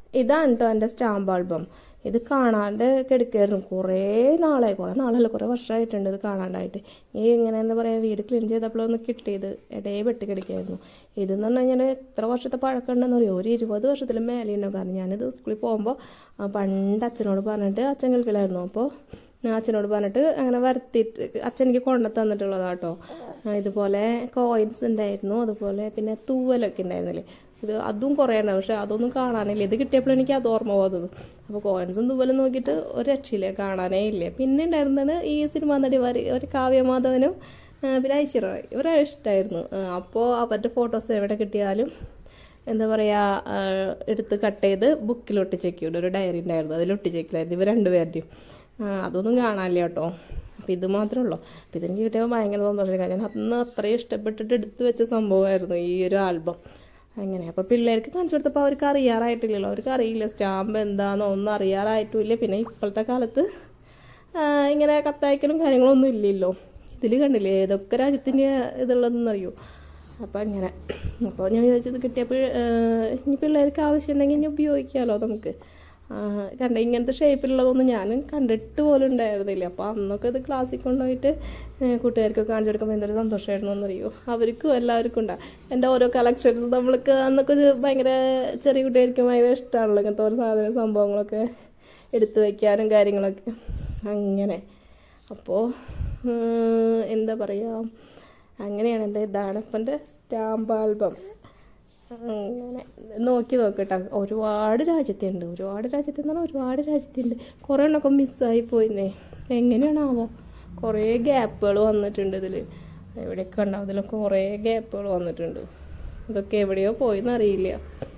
ഇതാണ് കേട്ടോ എൻ്റെ സ്റ്റാമ്പ് ആൽബം ഇത് കാണാണ്ട് കിടക്കായിരുന്നു കുറേ നാളായി കുറേ നാളല്ല കുറേ വർഷമായിട്ടുണ്ട് ഇത് കാണാണ്ടായിട്ട് ഈ ഇങ്ങനെ എന്താ പറയുക വീട് ക്ലീൻ ചെയ്തപ്പോഴൊന്ന് കിട്ടിയത് ഇടയെ വെട്ടി കിടക്കായിരുന്നു ഇതെന്ന് പറഞ്ഞു കഴിഞ്ഞാൽ എത്ര വർഷത്തെ പഴക്കമുണ്ടെന്ന് അറിയോ ഒരു ഇരുപത് വർഷത്തിൽ മേലെ ഉണ്ടാവും കാരണം ഞാനിത് സ്കൂളിൽ പോകുമ്പോൾ ആ, പണ്ട് അച്ഛനോട് പറഞ്ഞിട്ട് അച്ഛൻ ഗൾഫിലായിരുന്നു അപ്പോൾ ഞാൻ അച്ഛനോട് പറഞ്ഞിട്ട് അങ്ങനെ വരുത്തിയിട്ട് അച്ഛൻ എനിക്ക് കൊണ്ടു തന്നിട്ടുള്ളതാട്ടോ ആ, ഇതുപോലെ കോയിൻസ് ഉണ്ടായിരുന്നു അതുപോലെ പിന്നെ തൂവലൊക്കെ ഉണ്ടായിരുന്നില്ലേ ഇത് അതും കുറേ ഉണ്ടാവും പക്ഷെ അതൊന്നും കാണാനില്ല ഇത് കിട്ടിയപ്പോൾ എനിക്ക് അത് ഓർമ്മ പോകുന്നത് അപ്പോൾ കോയിൻസും തൂവലും നോക്കിയിട്ട് ഒരു രക്ഷയില്ല കാണാനേ ഇല്ല പിന്നെ ഉണ്ടായിരുന്നത് ഈ സിനിമാ നടിമാർ ഒരു കാവ്യമാധവനും ആ, പിന്നെ ഐശ്വര്യ റായ് ഇവരെ ഇഷ്ടമായിരുന്നു അപ്പോൾ അവരുടെ ഫോട്ടോസ് എവിടെ കിട്ടിയാലും എന്താ പറയുക എടുത്ത് കട്ട് ചെയ്ത് ബുക്കിൽ ഒട്ടിച്ചേക്കിയുടെ ഒരു ഡയറി ഉണ്ടായിരുന്നു അതിൽ ഒട്ടിച്ചേക്കിലായിരുന്നു ഇവർ രണ്ടുപേരുടെയും ആ, അതൊന്നും കാണാനില്ല കേട്ടോ അപ്പം ഇത് മാത്രമേ ഉള്ളൂ അപ്പം ഇതെനിക്ക് കിട്ടിയപ്പോൾ ഭയങ്കര സന്തോഷമായി കാരണം ഞാൻ അന്ന് അത്രയും ഇഷ്ടപ്പെട്ടിട്ട് എടുത്തു വെച്ച സംഭവമായിരുന്നു ഈ ഒരു ആൽബം അങ്ങനെ അപ്പോൾ പിള്ളേർക്ക് കാണിച്ചു കൊടുത്തപ്പോൾ അവർക്ക് അറിയാറായിട്ടില്ലല്ലോ അവർക്ക് അറിയില്ല സ്റ്റാമ്പ് എന്താണെന്നോ ഒന്നും അറിയാറായിട്ടുമില്ല പിന്നെ ഇപ്പോഴത്തെ കാലത്ത് ആ, ഇങ്ങനെ കത്തയക്കലും കാര്യങ്ങളൊന്നും ഇല്ലല്ലോ ഇതിൽ കണ്ടില്ലേ ഏതൊക്കെ രാജ്യത്തിൻ്റെ ഇതുള്ളതെന്ന് അറിയോ അപ്പോൾ അങ്ങനെ അപ്പോൾ ഞാൻ വിചാരിച്ചത് കിട്ടിയപ്പോൾ ഇനി പിള്ളേർക്ക് ആവശ്യമുണ്ടെങ്കിൽ ഇനി ഉപയോഗിക്കാമല്ലോ നമുക്ക് ആ, കണ്ട ഇങ്ങനത്തെ ഷേപ്പിലുള്ളതൊന്നും ഞാൻ കണ്ടിട്ട് പോലും ഉണ്ടായിരുന്നില്ല അപ്പോൾ അന്നൊക്കെ ഇത് ക്ലാസ്സിൽ കൊണ്ടുപോയിട്ട് ഏ, കൂട്ടുകാർക്കൊക്കെ കാണിച്ചു കൊടുക്കുമ്പോൾ എന്തൊരു സന്തോഷമായിരുന്നു എന്നറിയോ അവർക്കും എല്ലാവർക്കും ഉണ്ടാകും എൻ്റെ ഓരോ കളക്ഷൻസ് നമ്മൾക്ക് അന്നൊക്കെ ഇത് ഭയങ്കര ചെറിയ കുട്ടികൾക്കും ഭയങ്കര ഇഷ്ടമാണല്ലോ ഇങ്ങനത്തെ ഓരോ സാധന സംഭവങ്ങളൊക്കെ എടുത്തു വയ്ക്കാനും കാര്യങ്ങളൊക്കെ അങ്ങനെ അപ്പോൾ എന്താ പറയുക അങ്ങനെയാണ് എൻ്റെ ഇതാണ് ഇപ്പം എൻ്റെ സ്റ്റാമ്പ് ആൽബം അങ്ങനെ നോക്കി നോക്കട്ടെ ഒരുപാട് രാജ്യത്തുണ്ട് ഒരുപാട് രാജ്യത്ത് എന്ന് പറഞ്ഞാൽ ഒരുപാട് രാജ്യത്തുണ്ട് കുറേ എണ്ണമൊക്കെ മിസ്സായി പോയിന്നേ എങ്ങനെയാണാവോ കുറേ ഗ്യാപ്പുകൾ വന്നിട്ടുണ്ട് ഇതിൽ എവിടെയൊക്കെ ഉണ്ടാവും ഇതിലൊക്കെ കുറേ ഗ്യാപ്പുകൾ വന്നിട്ടുണ്ട് ഇതൊക്കെ എവിടെയോ പോയിന്നറിയില്ല